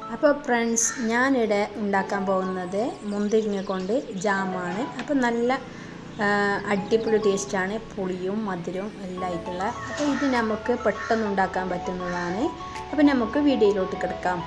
അപ്പോൾ ഫ്രണ്ട്സ് ഞാനിവിടെ ഉണ്ടാക്കാൻ പോകുന്നത് മുന്തിരിങ്ങ കൊണ്ട് ജാമാണ് അപ്പോൾ നല്ല ആ, അടിപൊളി ടേസ്റ്റാണ് പുളിയും മധുരവും എല്ലാം ആയിട്ടുള്ള അപ്പോൾ ഇത് നമുക്ക് പെട്ടെന്ന് ഉണ്ടാക്കാൻ പറ്റുന്നതാണ് അപ്പോൾ നമുക്ക് വീഡിയോയിലോട്ട് കിടക്കാം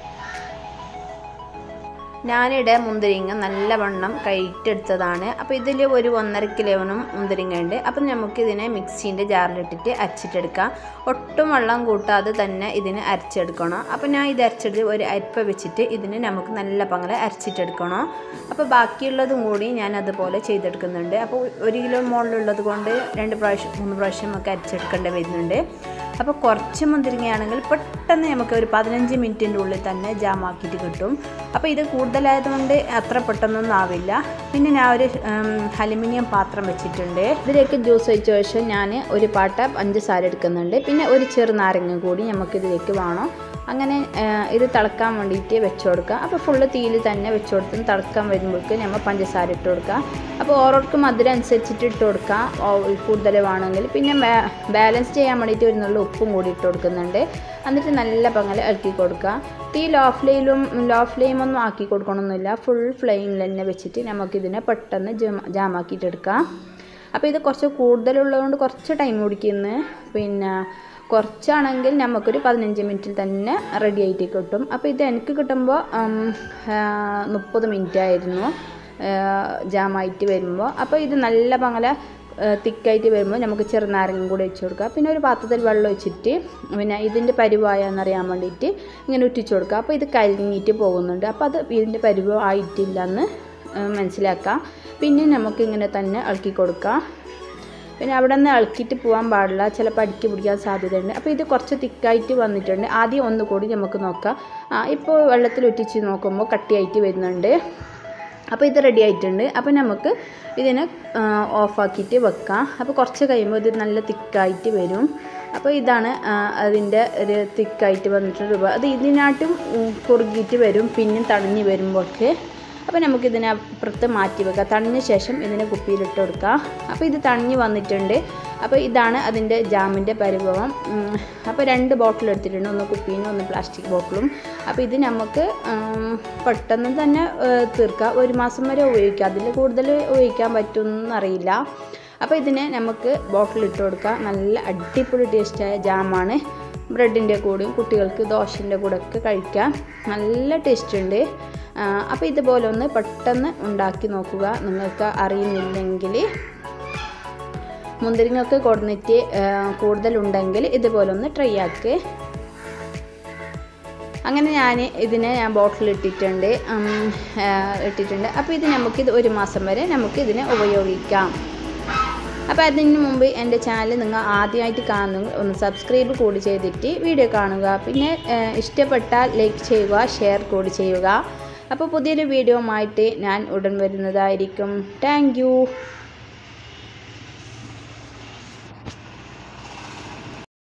ഞാനിവിടെ മുന്തിരിങ്ങ നല്ലവണ്ണം കയറ്റെടുത്തതാണ് അപ്പോൾ ഇതിൽ ഒരു ഒന്നര കിലോനും മുന്തിരിങ്ങ ഉണ്ട് അപ്പം നമുക്ക് ഇതിനെ മിക്സീൻ്റെ ജാറിലിട്ടിട്ട് അരച്ചിട്ടെടുക്കാം ഒട്ടും വെള്ളം കൂട്ടാതെ തന്നെ ഇതിനെ അരച്ചെടുക്കണം അപ്പോൾ ഞാൻ ഇത് അരച്ചെടുത്ത് ഒരു അരിപ്പ വെച്ചിട്ട് ഇതിന് നമുക്ക് നല്ല പങ്കലെ അരച്ചിട്ടെടുക്കണം അപ്പോൾ ബാക്കിയുള്ളതും കൂടി ഞാൻ അതുപോലെ ചെയ്തെടുക്കുന്നുണ്ട് അപ്പോൾ ഒരു കിലോ മുകളിലുള്ളത് കൊണ്ട് രണ്ട് പ്രാവശ്യം മൂന്ന് പ്രാവശ്യം നമുക്ക് അരച്ചെടുക്കേണ്ടി വരുന്നുണ്ട് അപ്പോൾ കുറച്ച് മുന്തിരിങ്ങയാണെങ്കിൽ പെട്ടെന്ന് നമുക്ക് ഒരു പതിനഞ്ച് മിനിറ്റിൻ്റെ ഉള്ളിൽ തന്നെ ജാമാക്കിയിട്ട് കിട്ടും അപ്പോൾ ഇത് കൂടുതലായതുകൊണ്ട് അത്ര പെട്ടെന്നൊന്നും ആവില്ല പിന്നെ ഞാൻ ഒരു അലുമിനിയം പാത്രം വെച്ചിട്ടുണ്ട് ഇതിലേക്ക് ജ്യൂസ് ഒഴിച്ച ശേഷം ഞാൻ ഒരു പാട്ട പഞ്ചസാര എടുക്കുന്നുണ്ട് പിന്നെ ഒരു ചെറുനാരങ്ങ കൂടി നമുക്കിതിലേക്ക് വേണം അങ്ങനെ ആ, ഇത് തിളക്കാൻ വേണ്ടിയിട്ട് വെച്ച് കൊടുക്കുക അപ്പോൾ ഫുള്ള് തീയിൽ തന്നെ വെച്ച് കൊടുത്ത് തിളക്കാൻ വരുമ്പോഴേക്ക് നമ്മൾ പഞ്ചസാര ഇട്ട് കൊടുക്കുക അപ്പോൾ ഓരോർക്ക് മധുരം അനുസരിച്ചിട്ട് ഇട്ട് കൊടുക്കുക ഓ- കൂടുതൽ വേണമെങ്കിൽ പിന്നെ ബാ- ബാലൻസ് ചെയ്യാൻ വേണ്ടിയിട്ട് ഒരു നുള്ള ഉപ്പും കൂടി ഇട്ട് കൊടുക്കുന്നുണ്ട് എന്നിട്ട് നല്ല പങ്ങൽ ഇളക്കി കൊടുക്കുക തീ ലോ ഫ്ലെയിലും ലോ ഫ്ലെയിമൊന്നും ആക്കി കൊടുക്കണമെന്നില്ല ഫുൾ ഫ്ലെയിമിൽ തന്നെ വെച്ചിട്ട് നമുക്കിതിനെ പെട്ടെന്ന് ജാം- ജാമാക്കിയിട്ട് എടുക്കാം അപ്പോൾ ഇത് കുറച്ച് കൂടുതലുള്ളതുകൊണ്ട് കുറച്ച് ടൈം പിടിക്കുന്നു പിന്നെ കുറച്ചാണെങ്കിൽ നമുക്കൊരു പതിനഞ്ച് മിനിറ്റിൽ തന്നെ റെഡി ആയിട്ട് കിട്ടും അപ്പോൾ ഇത് എനിക്ക് കിട്ടുമ്പോൾ മുപ്പത് മിനിറ്റ് ആയിരുന്നു ജാമായിട്ട് വരുമ്പോൾ അപ്പോൾ ഇത് നല്ല പങ്ങല തിക്കായിട്ട് വരുമ്പോൾ നമുക്ക് ചെറുനാരങ്ങ കൂടി വെച്ച് കൊടുക്കുക പിന്നെ ഒരു പാത്രത്തിൽ വെള്ളം ഒഴിച്ചിട്ട് പിന്നെ ഇതിൻ്റെ പരിവായെന്നറിയാൻ വേണ്ടിയിട്ട് ഇങ്ങനെ ഉറ്റിച്ച് കൊടുക്കുക അപ്പോൾ ഇത് കരിഞ്ഞിട്ട് പോകുന്നുണ്ട് അപ്പോൾ അത് ഇതിൻ്റെ പരിവ് ആയിട്ടില്ലെന്ന് മനസ്സിലാക്കാം പിന്നെ നമുക്കിങ്ങനെ തന്നെ ഇളക്കി കൊടുക്കാം പിന്നെ അവിടെ നിന്ന് ഇളക്കിയിട്ട് പോകാൻ പാടില്ല ചിലപ്പോൾ അടുക്കി പിടിക്കാൻ സാധ്യതയുണ്ട് അപ്പോൾ ഇത് കുറച്ച് തിക്കായിട്ട് വന്നിട്ടുണ്ട് ആദ്യം ഒന്ന് കൂടി നമുക്ക് നോക്കാം ആ ഇപ്പോൾ വെള്ളത്തിൽ ഒറ്റിച്ച് നോക്കുമ്പോൾ കട്ടിയായിട്ട് വരുന്നുണ്ട് അപ്പോൾ ഇത് റെഡി ആയിട്ടുണ്ട് അപ്പോൾ നമുക്ക് ഇതിനെ ഓഫാക്കിയിട്ട് വെക്കാം അപ്പോൾ കുറച്ച് കഴിയുമ്പോൾ ഇത് നല്ല തിക്കായിട്ട് വരും അപ്പോൾ ഇതാണ് ആ, അതിൻ്റെ ഒരു തിക്കായിട്ട് വന്നിട്ടുള്ള രൂപ അത് ഇതിനായിട്ടും ഉം, കുറുകിയിട്ട് വരും പിന്നെയും തണിഞ്ഞ് വരുമ്പോഴൊക്കെ അപ്പോൾ നമുക്കിതിനെ അപ്പുറത്ത് മാറ്റി വെക്കാം തണിഞ്ഞ ശേഷം ഇതിനെ കുപ്പിയിലിട്ട് കൊടുക്കാം അപ്പോൾ ഇത് തണിഞ്ഞ് വന്നിട്ടുണ്ട് അപ്പോൾ ഇതാണ് അതിൻ്റെ ജാമിൻ്റെ പരിഭവം ഉം, അപ്പോൾ രണ്ട് ബോട്ടിൽ എടുത്തിട്ടുണ്ട് ഒന്ന് കുപ്പീനും ഒന്ന് പ്ലാസ്റ്റിക് ബോട്ടിലും അപ്പോൾ ഇത് നമുക്ക് ഉം, പെട്ടെന്ന് തന്നെ ഏഹ്, തീർക്കാം ഒരു മാസം വരെ ഉപയോഗിക്കാം അതിൽ കൂടുതൽ ഉപയോഗിക്കാൻ പറ്റുമെന്ന് അറിയില്ല അപ്പോൾ ഇതിനെ നമുക്ക് ബോട്ടിലിട്ട് കൊടുക്കാം നല്ല അടിപൊളി ടേസ്റ്റായ ജാമാണ് ബ്രെഡിൻ്റെ കൂടെയും കുട്ടികൾക്ക് ദോശൻ്റെ കൂടെ ഒക്കെ കഴിക്കാം നല്ല ടേസ്റ്റ് ഉണ്ട് ആ, അപ്പോൾ ഇതുപോലെ ഒന്ന് പെട്ടെന്ന് ഉണ്ടാക്കി നോക്കുക നിങ്ങൾക്ക് അറിയുന്നില്ലെങ്കിൽ മുന്തിരിങ്ങൊക്കെ കൊടുന്നിട്ട് കൂടുതലുണ്ടെങ്കിൽ ഇതുപോലെ ഒന്ന് ട്രൈ ആക്ക് അങ്ങനെ ഞാൻ ഇതിനെ ഞാൻ ബോട്ടിൽ ഇട്ടിട്ടുണ്ട് ഉം, ആ, ഇട്ടിട്ടുണ്ട് അപ്പോൾ ഇത് നമുക്കിത് ഒരു മാസം വരെ നമുക്ക് ഇതിനെ ഉപയോഗിക്കാം അപ്പോൾ അതിന് മുമ്പ് എൻ്റെ ചാനൽ നിങ്ങൾ ആദ്യമായിട്ട് കാണുന്നു ഒന്ന് സബ്സ്ക്രൈബ് കൂടി ചെയ്തിട്ട് വീഡിയോ കാണുക പിന്നെ ആ, ഇഷ്ടപ്പെട്ടാൽ ലൈക്ക് ചെയ്യുക ഷെയർ കൂടി ചെയ്യുക അപ്പോൾ പുതിയൊരു വീഡിയോ ആയിട്ട് ഞാൻ ഉടൻ വരുന്നതായിരിക്കും താങ്ക്